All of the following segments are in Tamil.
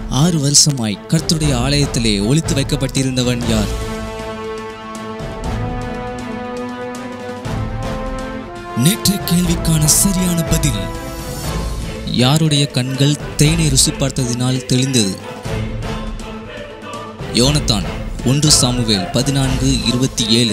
ஆறு வருஷமாய் கர்த்தருடைய ஆலயத்திலே ஒளித்து வைக்கப்பட்டிருந்தவன் யார் நேற்றைய கேள்விக்கான சரியான பதில் யாருடைய கண்கள் தேனை ருசி பார்த்ததினால் தெளிந்தது யோனத்தான் ஒன்று சாமுவேல் பதினான்கு இருபத்தி ஏழு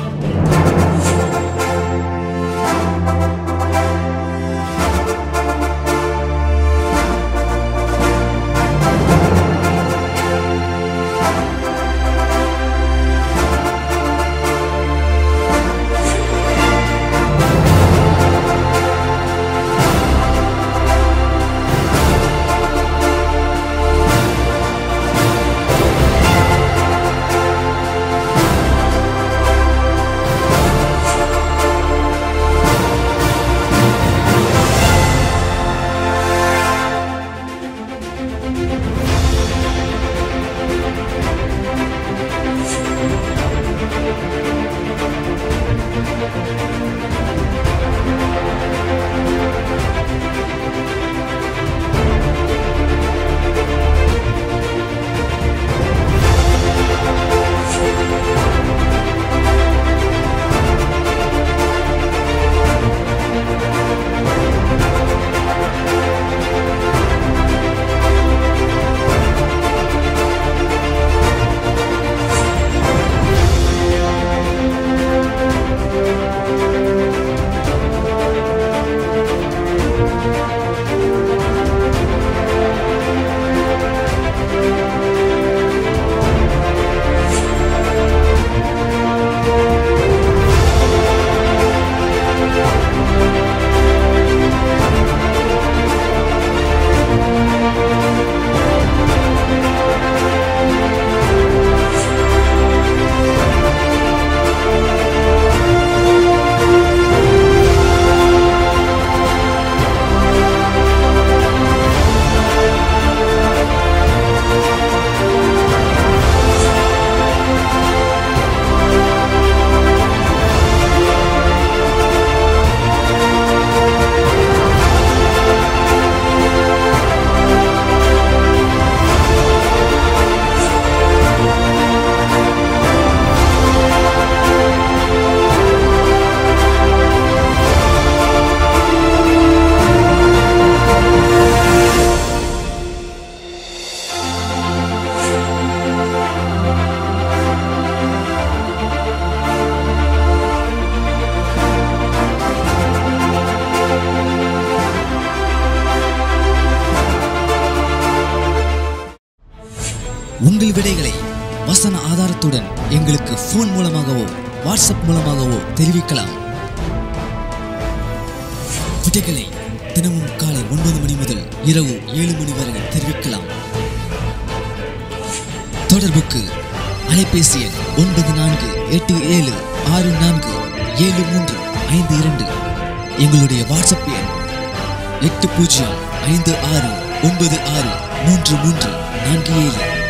உங்கள் விடைகளை வசன ஆதாரத்துடன் எங்களுக்கு ஃபோன் மூலமாகவோ வாட்ஸ்அப் மூலமாகவோ தெரிவிக்கலாம் விடைகளை தினமும் காலை ஒன்பது மணி முதல் இரவு ஏழு மணி வரை தெரிவிக்கலாம் தொடர்புக்கு அலைபேசி எண் ஒன்பது நான்கு எட்டு ஏழு ஆறு நான்கு ஏழு மூன்று ஐந்து இரண்டு எங்களுடைய வாட்ஸ்அப் எண் எட்டு பூஜ்ஜியம் ஐந்து ஆறு ஒன்பது ஆறு மூன்று மூன்று நான்கு ஏழு